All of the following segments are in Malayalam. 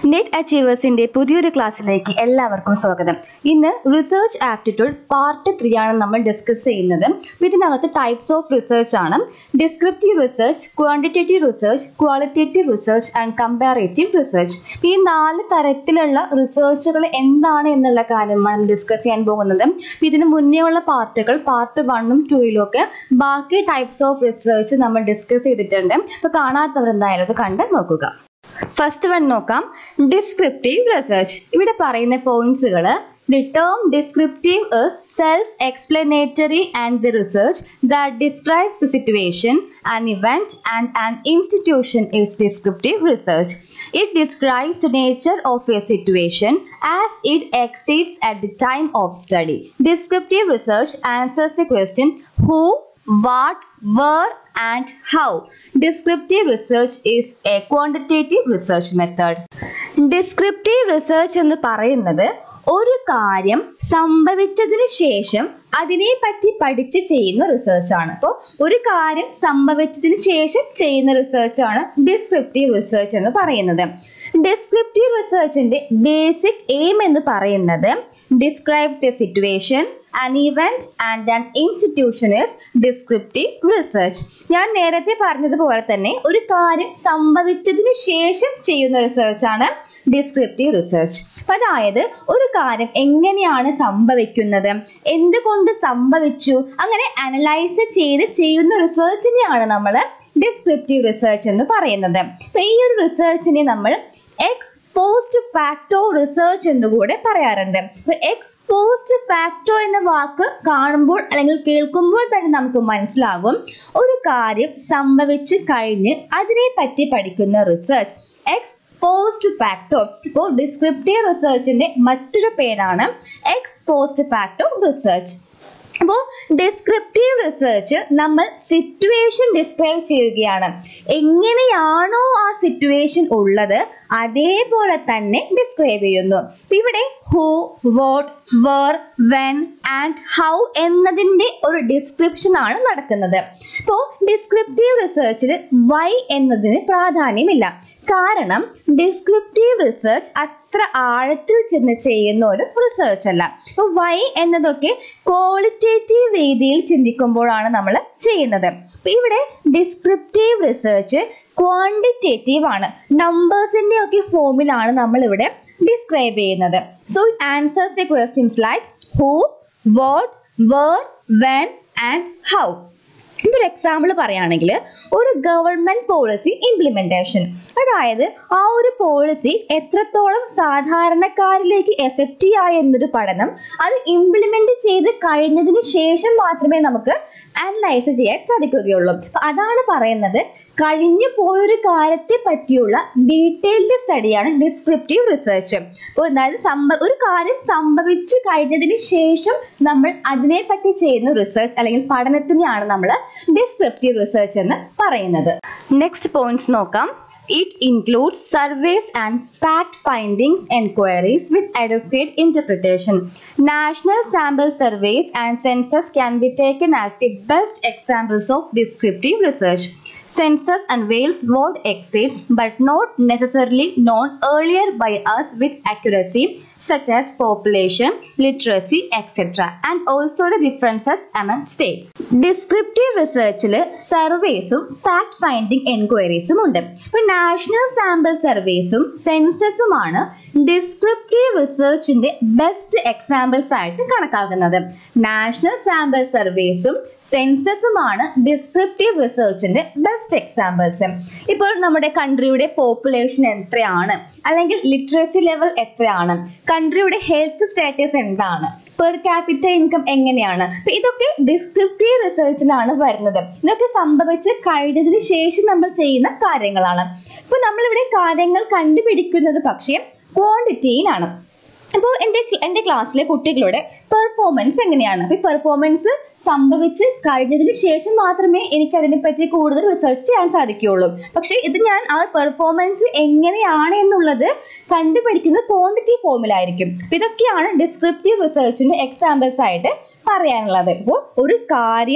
നെറ്റ് അച്ചീവേഴ്സിന്റെ പുതിയൊരു ക്ലാസ്സിലേക്ക് എല്ലാവർക്കും സ്വാഗതം ഇന്ന് റിസർച്ച് ആപ്റ്റിറ്റ്യൂഡ് പാർട്ട് ത്രീ ആണ് നമ്മൾ ഡിസ്കസ് ചെയ്യുന്നത് ഇതിനകത്ത് ടൈപ്സ് ഓഫ് റിസർച്ച് ആണ് descriptive research quantitative research qualitative research and comparative research ഈ നാല് തരത്തിലുള്ള റിസർച്ചുകൾ എന്താണ് എന്നുള്ള കാര്യമാണ് ഡിസ്കസ് ചെയ്യാൻ പോകുന്നത് ഇതിന് മുന്നേ ഉള്ള പാർട്ടുകൾ പാർട്ട് വണ്ണും ടൂയിലും ഒക്കെ ബാക്കി ടൈപ്സ് ഓഫ് റിസർച്ച് നമ്മൾ ഡിസ്കസ് ചെയ്തിട്ടുണ്ട് അപ്പോൾ കാണാത്തവർ എന്തായാലും അത് കണ്ട് നോക്കുക ഫസ്റ്റ് വൺ നോക്കാം ഡിസ്ക്രിപ്റ്റീവ് റിസർച്ച് ഇവിടെ പറയുന്ന പോയിന്റ്സുകൾ the term descriptive is self explanatory and the research that describes the situation an event and an institution is descriptive research It describes the nature of a situation as it exists at the time of study. Descriptive research answers the question who, what, where, and how. Descriptive research is a quantitative research method. Descriptive research എന്ന് പറയുന്നത് ഒരു കാര്യം സംഭവിച്ചതിനു ശേഷം അതിനെപ്പറ്റി പഠിച്ച് ചെയ്യുന്ന റിസർച്ച് ആണ് അപ്പോൾ ഒരു കാര്യം സംഭവിച്ചതിന് ശേഷം ചെയ്യുന്ന റിസർച്ച് ആണ് ഡിസ്ക്രിപ്റ്റീവ് റിസർച്ച് എന്ന് പറയുന്നത് ഡിസ്ക്രിപ്റ്റീവ് റിസർച്ചിന്റെ ബേസിക് എയിം എന്ന് പറയുന്നത് describes a situation an event and an institution is descriptive research ഞാൻ നേരത്തെ പറഞ്ഞതുപോലെ തന്നെ ഒരു കാര്യം സംഭവിച്ചതിന് ശേഷം ചെയ്യുന്ന റിസർച്ച് ആണ് ഡിസ്ക്രിപ്റ്റീവ് റിസർച്ച് അതായത് ഒരു കാര്യം എങ്ങനെയാണ് സംഭവിക്കുന്നത് എന്തുകൊണ്ട് സംഭവിച്ചു അങ്ങനെ അനലൈസ് ചെയ്ത് ചെയ്യുന്ന റിസർച്ചിനെയാണ് നമ്മൾ ഡിസ്ക്രിപ്റ്റീവ് റിസർച്ച് എന്ന് പറയുന്നത് അപ്പൊ ഈ ഒരു റിസർച്ചിനെ നമ്മൾ എക്സ് പോസ്റ്റ് ഫാക്ടോ റിസർച്ച് എന്നുകൂടെ പറയാറുണ്ട് അപ്പൊ എക്സ് പോസ്റ്റ് ഫാക്ടോ എന്ന വാക്ക് കാണുമ്പോൾ അല്ലെങ്കിൽ കേൾക്കുമ്പോൾ തന്നെ നമുക്ക് മനസ്സിലാകും ഒരു കാര്യം സംഭവിച്ചു കഴിഞ്ഞ് അതിനെ പറ്റി പഠിക്കുന്ന റിസർച്ച് എക്സ് പോസ്റ്റ് ഫാക്ടോ ഇപ്പോൾ ഡിസ്ക്രിപ്റ്റീവ് റിസർച്ചിന്റെ മറ്റൊരു പേരാണ് എക്സ് പോസ്റ്റ് ഫാക്ടോ റിസർച്ച് അപ്പോൾ ഡിസ്ക്രിപ്റ്റീവ് റിസർച്ച് നമ്മൾ സിറ്റുവേഷൻ ഡിസ്ക്രൈബ് ചെയ്യുകയാണ് എങ്ങനെയാണോ ആ സിറ്റുവേഷൻ ഉള്ളത് അതേപോലെ തന്നെ ഡിസ്ക്രൈബ് ചെയ്യുന്നു ഇവിടെ who what where when and how എന്നതിൻ്റെ ഒരു ഡിസ്ക്രിപ്ഷൻ ആണ് നടക്കുന്നത് ഇപ്പോൾ ഡിസ്ക്രിപ്റ്റീവ് റിസർച്ചിൽ വൈ എന്നതിന് പ്രാധാന്യമില്ല കാരണം ഡിസ്ക്രിപ്റ്റീവ് റിസർച്ച് അത്ര ആഴത്തിൽ ചെന്ന് ചെയ്യുന്ന ഒരു റിസർച്ച് അല്ല അപ്പോൾ വൈ എന്നതൊക്കെ ക്വാളിറ്റേറ്റീവ് രീതിയിൽ ചിന്തിക്കുമ്പോഴാണ് നമ്മൾ ചെയ്യുന്നത് ഇവിടെ ഡിസ്ക്രിപ്റ്റീവ് റിസർച്ച് ക്വാണ്ടിറ്റേറ്റീവ് ആണ് നമ്പേഴ്സിന്റെ ഒക്കെ ഫോമിലാണ് നമ്മൾ ഇവിടെ ഡിസ്ക്രൈബ് ചെയ്യുന്നത് so it answers the questions like who what where when and how ഇപ്പോൾ ഒരു എക്സാമ്പിൾ പറയുകയാണെങ്കിൽ ഒരു ഗവൺമെന്റ് പോളിസി ഇംപ്ലിമെന്റേഷൻ അതായത് ആ ഒരു പോളിസി എത്രത്തോളം സാധാരണക്കാരിലേക്ക് എഫക്റ്റീവ് ആയി എന്നൊരു പഠനം അത് ഇംപ്ലിമെന്റ് ചെയ്ത് കഴിഞ്ഞതിന് ശേഷം മാത്രമേ നമുക്ക് അനലൈസ് ചെയ്യാൻ സാധിക്കുകയുള്ളൂ അതാണ് പറയുന്നത് കഴിഞ്ഞു പോയൊരു കാര്യത്തെ പറ്റിയുള്ള ഡീറ്റെയിൽഡ് സ്റ്റഡിയാണ് ഡിസ്ക്രിപ്റ്റീവ് റിസർച്ച് അപ്പോൾ അതായത് സംഭ ഒരു കാര്യം സംഭവിച്ചു കഴിഞ്ഞതിന് ശേഷം നമ്മൾ അതിനെപ്പറ്റി ചെയ്യുന്ന റിസർച്ച് അല്ലെങ്കിൽ പഠനത്തിനെയാണ് നമ്മൾ ഡിസ്ക്രിപ്റ്റീവ് റിസർച്ച് എന്ന് പറയുന്നത് നെക്സ്റ്റ് പോയിന്റ്സ് നോക്കാം It includes surveys and fact findings enquiries with adequate interpretation. National sample surveys and census can be taken as the best examples of descriptive research. Census unveils what exists but not necessarily known earlier by us with accuracy such as population, literacy, etc. and also the differences among states. Descriptive റിസർച്ചിൽ സർവേസും ഫാക്ട് ഫൈൻഡിങ് എൻക്വയറീസും ഉണ്ട് ഇപ്പോൾ നാഷണൽ സാമ്പിൾ സർവേസും സെൻസസുമാണ് ഡിസ്ക്രിപ്റ്റീവ് റിസർച്ചിന്റെ ബെസ്റ്റ് എക്സാമ്പിൾസ് ആയിട്ട് കണക്കാക്കുന്നത് നാഷണൽ സാമ്പിൾ സർവേസും സെൻസസുമാണ് ഡിസ്ക്രിപ്റ്റീവ് റിസർച്ചിന്റെ ബെസ്റ്റ് എക്സാമ്പിൾസ് ഇപ്പോൾ നമ്മുടെ കൺട്രിയുടെ പോപ്പുലേഷൻ എത്രയാണ് അല്ലെങ്കിൽ ലിറ്ററസി ലെവൽ എത്രയാണ് കൺട്രിയുടെ ഹെൽത്ത് സ്റ്റാറ്റസ് എന്താണ് പെർ ക്യാപിറ്റൽ ഇൻകം എങ്ങനെയാണ് അപ്പൊ ഇതൊക്കെ ഡിസ്ക്രിപ്റ്റീവ് റിസർച്ചിലാണ് വരുന്നത് ഇതൊക്കെ സംഭവിച്ച് കഴിഞ്ഞതിന് ശേഷം നമ്മൾ ചെയ്യുന്ന കാര്യങ്ങളാണ് ഇപ്പൊ നമ്മളിവിടെ കാര്യങ്ങൾ കണ്ടുപിടിക്കുന്നത് പക്ഷേ ക്വാണ്ടിറ്റിയിലാണ് അപ്പോൾ എൻ്റെ എൻ്റെ ക്ലാസ്സിലെ കുട്ടികളുടെ പെർഫോമൻസ് എങ്ങനെയാണ് അപ്പോൾ ഈ പെർഫോമൻസ് സംഭവിച്ച് കഴിഞ്ഞതിന് ശേഷം മാത്രമേ എനിക്ക് അതിനെപ്പറ്റി കൂടുതൽ റിസർച്ച് ചെയ്യാൻ സാധിക്കുകയുള്ളൂ പക്ഷേ ഇത് ഞാൻ ആ പെർഫോമൻസ് എങ്ങനെയാണ് എന്നുള്ളത് കണ്ടുപിടിക്കുന്നത് ക്വാണ്ടിറ്റി ഫോമിലായിരിക്കും അപ്പോൾ ഇതൊക്കെയാണ് ഡിസ്ക്രിപ്റ്റീവ് റിസർച്ചിന് എക്സാമ്പിൾസ് ആയിട്ട് പറയാനുള്ളത് ഇപ്പോൾ ഒരു കാര്യം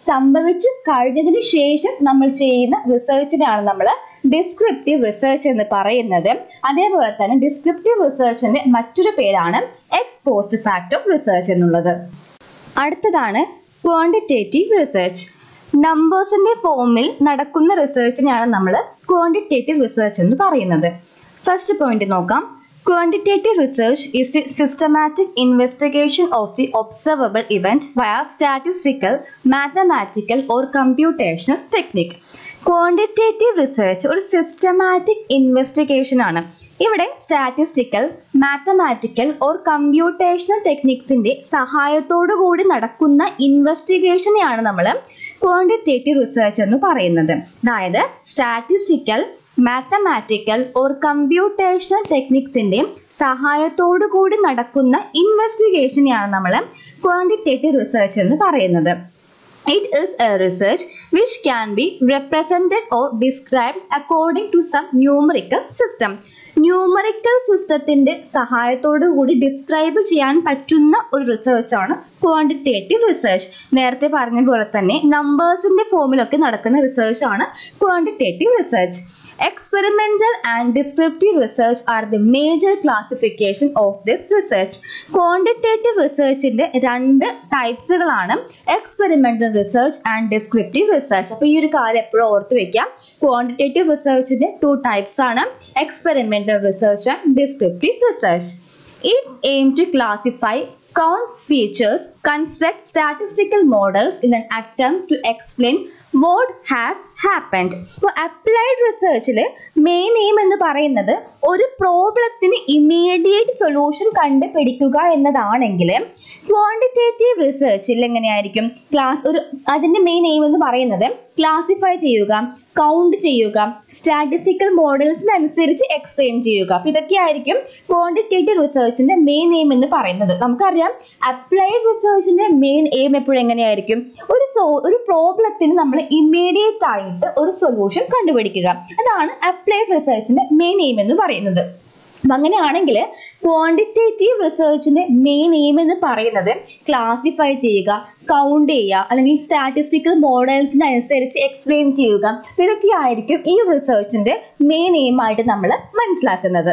സംഭവിച്ചു കഴിഞ്ഞതിന് ശേഷം നമ്മൾ ചെയ്യുന്ന റിസർച്ചിനെയാണ് നമ്മൾ ഡിസ്ക്രിപ്റ്റീവ് റിസർച്ച് എന്ന് പറയുന്നത് അതേപോലെ തന്നെ ഡിസ്ക്രിപ്റ്റീവ് റിസർച്ചിന്റെ മറ്റൊരു പേരാണ് എക്സ് പോസ്റ്റ് ഫാക്ടർ റിസർച്ച് എന്നുള്ളത് അടുത്തതാണ് ക്വാണ്ടിറ്റേറ്റീവ് റിസർച്ച് നമ്പേഴ്സിന്റെ ഫോമിൽ നടക്കുന്ന റിസർച്ചിനെയാണ് നമ്മൾ ക്വാണ്ടിറ്റേറ്റീവ് റിസർച്ച് എന്ന് പറയുന്നത് ഫസ്റ്റ് പോയിന്റ് നോക്കാം Quantitative research is the systematic investigation of the observable event via statistical, mathematical or computational technique. Quantitative research ഒരു സിസ്റ്റമാറ്റിക് ഇൻവെസ്റ്റിഗേഷൻ ആണ് ഇവിടെ സ്റ്റാറ്റിസ്റ്റിക്കൽ മാത്തമാറ്റിക്കൽ ഓർ കമ്പ്യൂട്ടേഷണൽ ടെക്നിക്സിന്റെ സഹായത്തോടു കൂടി നടക്കുന്ന ഇൻവെസ്റ്റിഗേഷനെയാണ് നമ്മൾ ക്വാണ്ടിറ്റേറ്റീവ് റിസർച്ച് എന്ന് പറയുന്നത് അതായത് സ്റ്റാറ്റിസ്റ്റിക്കൽ മാത്തമാറ്റിക്കൽ ഓർ കമ്പ്യൂട്ടേഷണൽ ടെക്നിക്സിന്റെ സഹായത്തോടു കൂടി നടക്കുന്ന ഇൻവെസ്റ്റിഗേഷനെയാണ് നമ്മൾ ക്വാണ്ടിറ്റേറ്റീവ് റിസർച്ച് എന്ന് പറയുന്നത് It is a research which can be represented or described according to some numerical system. Numerical സിസ്റ്റത്തിന്റെ സഹായത്തോടു കൂടി ഡിസ്ക്രൈബ് ചെയ്യാൻ പറ്റുന്ന ഒരു റിസർച്ചാണ് ക്വാണ്ടിറ്റേറ്റീവ് റിസർച്ച് നേരത്തെ പറഞ്ഞ പോലെ തന്നെ നമ്പേഴ്സിന്റെ ഫോമിലൊക്കെ നടക്കുന്ന റിസർച്ചാണ് quantitative research Experimental and descriptive research are the major classification of this research. Quantitative researchന്റെ രണ്ട് ടൈപ്സുകളാണ് experimental research and descriptive research അപ്പോൾ ഈ ഒരു കാര്യം എപ്പോഴും ഓർത്ത് വെക്കാം ക്വാണ്ടിറ്റേറ്റീവ് റിസർച്ചിന്റെ ടു ടൈപ്സ് ആണ് experimental research and descriptive research it's aim to classify count features, construct statistical models in an attempt to explain what has happened. ഇപ്പോൾ അപ്ലൈഡ് റിസർച്ചിൽ മെയിൻ എയിം എന്ന് പറയുന്നത് ഒരു പ്രോബ്ലത്തിന് ഇമ്മീഡിയറ്റ് സൊല്യൂഷൻ കണ്ടുപിടിക്കുക എന്നതാണെങ്കിൽ ക്വാണ്ടിറ്റേറ്റീവ് റിസർച്ചിൽ എങ്ങനെയായിരിക്കും ക്ലാസ് ഒരു അതിൻ്റെ മെയിൻ എയിം എന്ന് പറയുന്നത് ക്ലാസിഫൈ ചെയ്യുക കൗണ്ട് ചെയ്യുക സ്റ്റാറ്റിസ്റ്റിക്കൽ മോഡൽസിനനുസരിച്ച് എക്സ്പ്ലെയിൻ ചെയ്യുക അപ്പോൾ ഇതൊക്കെയായിരിക്കും ക്വാണ്ടിറ്റേറ്റീവ് റിസർച്ചിന്റെ മെയിൻ എയിം എന്ന് പറയുന്നത് നമുക്കറിയാം അപ്ലൈഡ് റിസർച്ചിന്റെ മെയിൻ എയിം എപ്പോഴും എങ്ങനെയായിരിക്കും ഒരു സോ ഒരു പ്രോബ്ലത്തിന് നമ്മൾ ഇമ്മീഡിയറ്റ് ആയിട്ട് ഒരു സൊല്യൂഷൻ കണ്ടുപിടിക്കുക അതാണ് അപ്ലൈഡ് റിസർച്ചിന്റെ മെയിൻ എയിം എന്ന് പറയുന്നത് അപ്പം അങ്ങനെയാണെങ്കിൽ ക്വാണ്ടിറ്റേറ്റീവ് റിസർച്ചിന്റെ മെയിൻ എയിം എന്ന് പറയുന്നത് ക്ലാസിഫൈ ചെയ്യുക കൗണ്ട് ചെയ്യുക അല്ലെങ്കിൽ സ്റ്റാറ്റിസ്റ്റിക്കൽ മോഡൽസിനനുസരിച്ച് എക്സ്പ്ലെയിൻ ചെയ്യുക അപ്പൊ ഇതൊക്കെയായിരിക്കും ഈ റിസർച്ചിന്റെ മെയിൻ എയിം ആയിട്ട് നമ്മൾ മനസ്സിലാക്കുന്നത്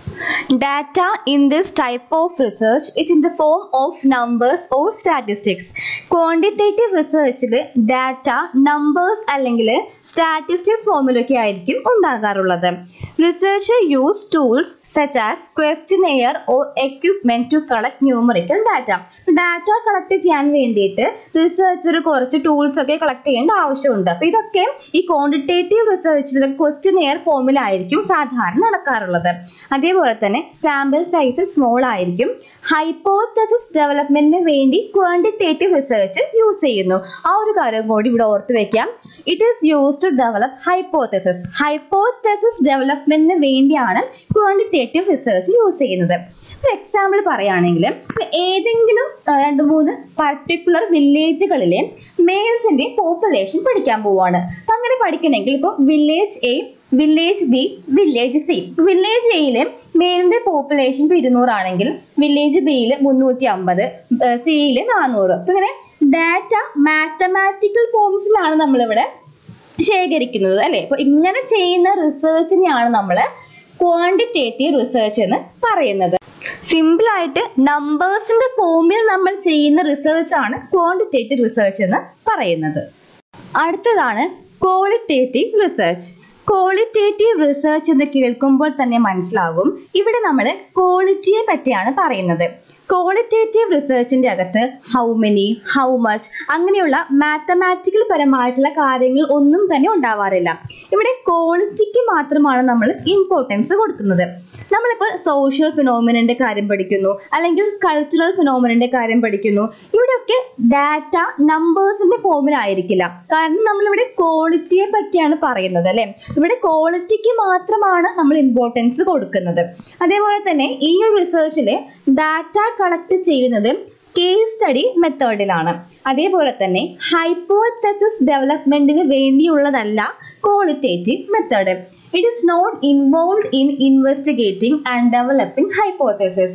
Data in this type of research is in the form of numbers or statistics. Quantitative researchൽ ഡാറ്റ നമ്പേഴ്സ് അല്ലെങ്കിൽ സ്റ്റാറ്റിസ്റ്റിക്സ് ഫോമിലൊക്കെ ആയിരിക്കും ഉണ്ടാകാറുള്ളത് research use tools such as questionnaire or equipment to collect numerical data data collect ചെയ്യാൻ വേണ്ടിയിട്ട് റിസർച്ചർ കുറച്ച് ടൂൾസ് ഒക്കെ കളക്ട് ചെയ്യേണ്ട ആവശ്യമുണ്ട് അപ്പോൾ ഇതൊക്കെ ഈ ക്വാണ്ടിറ്റേറ്റീവ് റിസർച്ചിൽ ക്വസ്റ്റിനെയർ ഫോമിലായിരിക്കും സാധാരണ നടക്കാറുള്ളത് അതേപോലെ തന്നെ സാമ്പിൾ സൈസ് സ്മോൾ ആയിരിക്കും ഹൈപ്പോത്തസിസ് ഡെവലപ്മെന്റിന് വേണ്ടി ക്വാണ്ടിറ്റേറ്റീവ് റിസർച്ച് യൂസ് ചെയ്യുന്നു ആ ഒരു കാര്യം കൂടി ഇവിടെ ഓർത്ത് വെക്കാം it is use to develop hypothesis hypothesis ഡെവലപ്മെന്റിന് വേണ്ടിയാണ് ക്വാണ്ടിറ്റേറ്റീവ് റിസർച്ച് യൂസ് ചെയ്യുന്നത് ഒരു എക്സാമ്പിൾ പറയുകയാണെങ്കിൽ ഏതെങ്കിലും ആ, രണ്ട് മൂന്ന് പർട്ടിക്കുലർ വില്ലേജുകളിലെ മെയിൽസിന്റെ പോപ്പുലേഷൻ പഠിക്കാൻ പോവാണ് അപ്പൊ അങ്ങനെ പഠിക്കണമെങ്കിൽ ഇപ്പോൾ village A village B village C village എയിലെ മെയിലിന്റെ പോപ്പുലേഷൻ ഇപ്പോൾ ഇരുന്നൂറാണെങ്കിൽ വില്ലേജ് ബിയിൽ മുന്നൂറ്റി അമ്പത് സിയിൽ നാനൂറ് അപ്പൊ ഇങ്ങനെ ഡാറ്റ മാത്തമാറ്റിക്കൽ ഫോംസിലാണ് നമ്മളിവിടെ ശേഖരിക്കുന്നത് അല്ലേ അപ്പോൾ ഇങ്ങനെ ചെയ്യുന്ന റിസർച്ചിനെയാണ് നമ്മൾ ക്വാണ്ടിറ്റേറ്റീവ് റിസർച്ച് എന്ന് പറയുന്നത് സിമ്പിൾ ആയിട്ട് നമ്പേഴ്സിന്റെ ഫോമിൽ നമ്മൾ ചെയ്യുന്ന റിസർച്ച് ആണ് ക്വാണ്ടിറ്റേറ്റീവ് റിസർച്ച് എന്ന് പറയുന്നത് അടുത്തതാണ് ക്വാളിറ്റേറ്റീവ് റിസർച്ച് ക്വാളിറ്റേറ്റീവ് റിസർച്ച് എന്ന് കേൾക്കുമ്പോൾ തന്നെ മനസ്സിലാകും ഇവിടെ നമ്മൾ ക്വാളിറ്റിയെ പറ്റിയാണ് പറയുന്നത് ക്വാളിറ്റേറ്റീവ് റിസർച്ചിന്റെ അകത്ത് ഹൗ മെനി ഹൗ മച്ച് അങ്ങനെയുള്ള മാത്തമാറ്റിക്കൽ പരമായിട്ടുള്ള കാര്യങ്ങൾ ഒന്നും തന്നെ ഉണ്ടാവാറില്ല ഇവിടെ ക്വാളിറ്റിക്ക് മാത്രമാണ് നമ്മൾ ഇമ്പോർട്ടൻസ് കൊടുക്കുന്നത് നമ്മളിപ്പോൾ സോഷ്യൽ ഫിനോമിനന്റെ കാര്യം പഠിക്കുന്നു അല്ലെങ്കിൽ കൾച്ചറൽ ഫിനോമിനന്റെ കാര്യം പഠിക്കുന്നു ഇവിടെയൊക്കെ ഡാറ്റ നമ്പേഴ്സിന്റെ ഫോമിലായിരിക്കില്ല കാരണം നമ്മളിവിടെ ക്വാളിറ്റിയെ പറ്റിയാണ് പറയുന്നത് അല്ലെ ഇവിടെ ക്വാളിറ്റിക്ക് മാത്രമാണ് നമ്മൾ ഇമ്പോർട്ടൻസ് കൊടുക്കുന്നത് അതേപോലെ തന്നെ ഈ ഒരു റിസർച്ചിൽ ഡാറ്റ കളക്ട് ചെയ്യുന്നത് കേസ് സ്റ്റഡി മെത്തേഡിലാണ് അതേപോലെ തന്നെ ഹൈപ്പോത്തസിസ് ഡെവലപ്മെന്റിന് വേണ്ടിയുള്ളതല്ല qualitative method it is not involve in investigating and developing hypothesis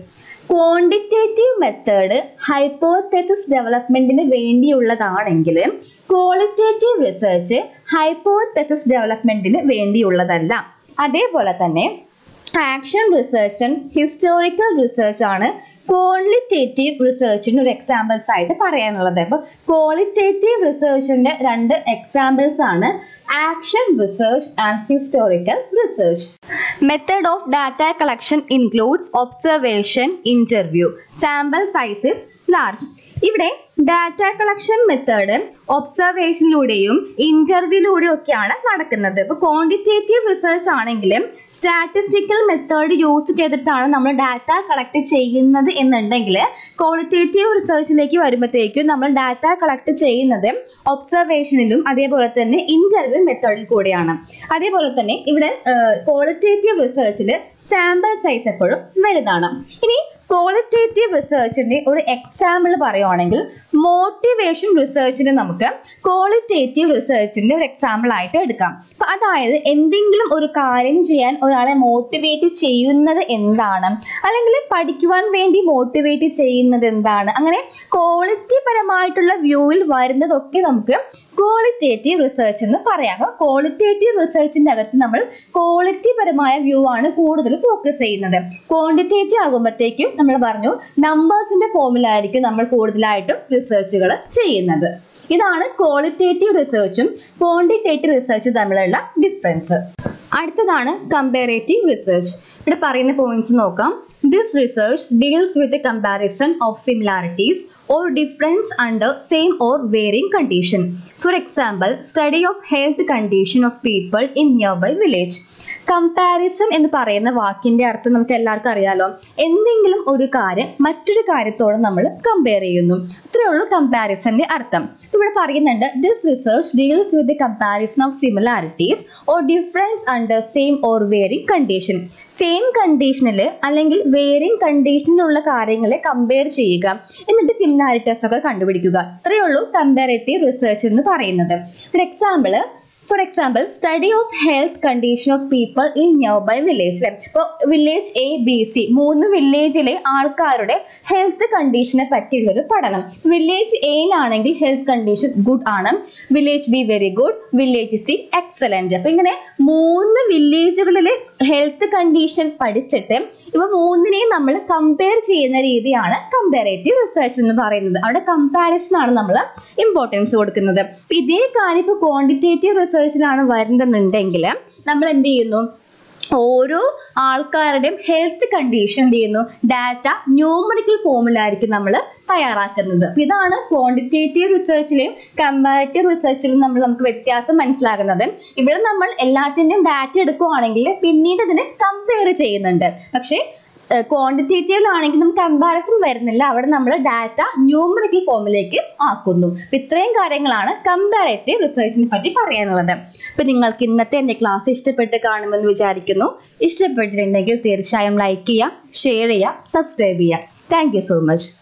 quantitative method hypothesis ഡെവലപ്മെന്റിന് വേണ്ടിയുള്ളതാണെങ്കിൽ ക്വാളിറ്റേറ്റീവ് റിസർച്ച് ഹൈപ്പോതെസിസ് ഡെവലപ്മെന്റിന് വേണ്ടിയുള്ളതല്ല അതേപോലെ തന്നെ action research and historical research ആണ് ക്വാളിറ്റേറ്റീവ് റിസർച്ചിന് ഒരു എക്സാമ്പിൾസ് ആയിട്ട് പറയാനുള്ളത് അപ്പോൾ ക്വാളിറ്റേറ്റീവ് റിസർച്ചിന്റെ രണ്ട് എക്സാമ്പിൾസ് ആണ് action research and historical research method of data collection includes observation interview sample sizes large ഇവിടെ ഡാറ്റ കളക്ഷൻ മെത്തേഡ് ഒബ്സർവേഷനിലൂടെയും ഇന്റർവ്യൂയിലൂടെയും ഒക്കെയാണ് നടക്കുന്നത് ഇപ്പോൾ ക്വാണ്ടിറ്റേറ്റീവ് റിസർച്ച് ആണെങ്കിലും സ്റ്റാറ്റിസ്റ്റിക്കൽ മെത്തേഡ് യൂസ് ചെയ്തിട്ടാണ് നമ്മൾ ഡാറ്റ കളക്ട് ചെയ്യുന്നത് എന്നുണ്ടെങ്കിൽ ക്വാളിറ്റേറ്റീവ് റിസർച്ചിലേക്ക് വരുമ്പോഴത്തേക്കും നമ്മൾ ഡാറ്റ കളക്ട് ചെയ്യുന്നത് ഒബ്സർവേഷനിലും അതേപോലെ തന്നെ ഇന്റർവ്യൂ മെത്തേഡിൽ കൂടെയാണ് അതേപോലെ തന്നെ ഇവിടെ ക്വാളിറ്റേറ്റീവ് റിസർച്ചിൽ സാമ്പിൾ സൈസ് എപ്പോഴും വലുതാണ് ഇനി ക്വാളിറ്റേറ്റീവ് റിസർച്ചിന്റെ ഒരു എക്സാമ്പിൾ പറയുവാണെങ്കിൽ മോട്ടിവേഷൻ റിസർച്ചിന് നമുക്ക് ക്വാളിറ്റേറ്റീവ് റിസർച്ചിന്റെ ഒരു എക്സാമ്പിൾ ആയിട്ട് എടുക്കാം അപ്പൊ അതായത് എന്തെങ്കിലും ഒരു കാര്യം ചെയ്യാൻ ഒരാളെ മോട്ടിവേറ്റ് ചെയ്യുന്നത് എന്താണ് അല്ലെങ്കിൽ പഠിക്കുവാൻ വേണ്ടി മോട്ടിവേറ്റ് ചെയ്യുന്നത് എന്താണ് അങ്ങനെ ക്വാളിറ്റി പരമായിട്ടുള്ള വ്യൂവിൽ വരുന്നതൊക്കെ നമുക്ക് ക്വാളിറ്റേറ്റീവ് റിസർച്ച് എന്ന് പറയാം അപ്പോൾ ക്വാളിറ്റേറ്റീവ് റിസർച്ചിന്റെ അകത്ത് നമ്മൾ ക്വാളിറ്റി പരമായ വ്യൂ ആണ് കൂടുതൽ ഫോക്കസ് ചെയ്യുന്നത് ക്വാണ്ടിറ്റേറ്റീവ് ആകുമ്പോഴത്തേക്കും നമ്മൾ പറഞ്ഞു നമ്പേഴ്സിന്റെ ഫോമിലായിരിക്കും നമ്മൾ കൂടുതലായിട്ടും റിസർച്ചുകൾ ചെയ്യുന്നത് ഇതാണ് ക്വാളിറ്റേറ്റീവ് റിസർച്ചും ക്വാണ്ടിറ്റേറ്റീവ് റിസർച്ചും തമ്മിലുള്ള ഡിഫറൻസ് അടുത്തതാണ് കമ്പാരേറ്റീവ് റിസർച്ച് ഇവിടെ പറയുന്ന പോയിന്റ്സ് നോക്കാം this research deals with a comparison of similarities or difference under same or varying condition for example study of health condition of people in nearby village comparison എന്ന് പറയുന്ന വാക്കിന്റെ അർത്ഥം നമുക്ക് എല്ലാവർക്കും അറിയാലോ എന്തെങ്കിലും ഒരു കാര്യം മറ്റൊരു കാര്യത്തോട് നമ്മൾ കമ്പയർ ചെയ്യുന്നു ഇത്രയേ ഉള്ളൂ കമ്പാരിസന്റെ അർത്ഥം ഇവിടെ പറയുന്നുണ്ട് this research deals with comparison of similarities or difference under same or varying condition same കണ്ടീഷനിൽ അല്ലെങ്കിൽ വേരിങ് കണ്ടീഷനിലുള്ള കാര്യങ്ങളെ കമ്പയർ ചെയ്യുക എന്നിട്ട് സിമിലാരിറ്റീസ് ഒക്കെ കണ്ടുപിടിക്കുക ഇത്രയേ ഉള്ളൂ കമ്പാരേറ്റീവ് റിസർച്ച് എന്ന് പറയുന്നത് ഒരു example for example study of health condition of people in nearby village ഇപ്പോൾ വില്ലേജ് എ ബി സി മൂന്ന് വില്ലേജിലെ ആൾക്കാരുടെ ഹെൽത്ത് കണ്ടീഷനെ പറ്റിയുള്ളൊരു പഠനം വില്ലേജ് എയിലാണെങ്കിൽ ഹെൽത്ത് കണ്ടീഷൻ ഗുഡ് ആണ് village B very good village C excellent അപ്പൊ ഇങ്ങനെ മൂന്ന് വില്ലേജുകളിലെ ഹെൽത്ത് കണ്ടീഷൻ പഠിച്ചിട്ട് ഇവ മൂന്നിനെയും നമ്മൾ കമ്പയർ ചെയ്യുന്ന രീതിയാണ് കമ്പാരേറ്റീവ് റിസർച്ച് എന്ന് പറയുന്നത് അവിടെ കമ്പാരിസൺ ആണ് നമ്മൾ ഇമ്പോർട്ടൻസ് കൊടുക്കുന്നത് അപ്പൊ ഇതേ കാര്യം ഇപ്പോൾ ക്വാണ്ടിറ്റേറ്റീവ് റിസർച്ചിലാണ് വരുന്നുണ്ടെങ്കിൽ നമ്മൾ എന്ത് ചെയ്യുന്നു ഓരോ ആൾക്കാരുടെയും ഹെൽത്ത് കണ്ടീഷൻ എന്ത് ചെയ്യുന്നു ഡാറ്റ ന്യൂമറിക്കൽ ഫോമിലായിരിക്കും നമ്മൾ തയ്യാറാക്കുന്നത് അപ്പൊ ഇതാണ് ക്വാണ്ടിറ്റേറ്റീവ് റിസർച്ചിലെയും കമ്പാരറ്റീവ് റിസർച്ചിലും നമ്മൾ നമുക്ക് വ്യത്യാസം മനസ്സിലാകുന്നത് ഇവിടെ നമ്മൾ എല്ലാത്തിൻ്റെയും ഡാറ്റ എടുക്കുവാണെങ്കിൽ പിന്നീട് ഇതിനെ കമ്പയർ ചെയ്യുന്നുണ്ട് പക്ഷേ ക്വാണ്ടിറ്റേറ്റീവിലാണെങ്കിൽ നമുക്ക് കമ്പാരിസൺ വരുന്നില്ല അവിടെ നമ്മൾ ഡാറ്റ ന്യൂമറിക്കൽ ഫോമിലേക്ക് ആക്കുന്നു അപ്പൊ ഇത്രയും കാര്യങ്ങളാണ് കമ്പാരേറ്റീവ് റിസർച്ചിനെ പറ്റി പറയാനുള്ളത് അപ്പൊ നിങ്ങൾക്ക് ഇന്നത്തെ എൻ്റെ ക്ലാസ് ഇഷ്ടപ്പെട്ട് കാണുമെന്ന് വിചാരിക്കുന്നു ഇഷ്ടപ്പെട്ടിട്ടുണ്ടെങ്കിൽ തീർച്ചയായും ലൈക്ക് ചെയ്യുക ഷെയർ ചെയ്യുക സബ്സ്ക്രൈബ് ചെയ്യുക താങ്ക് യു സോ മച്ച്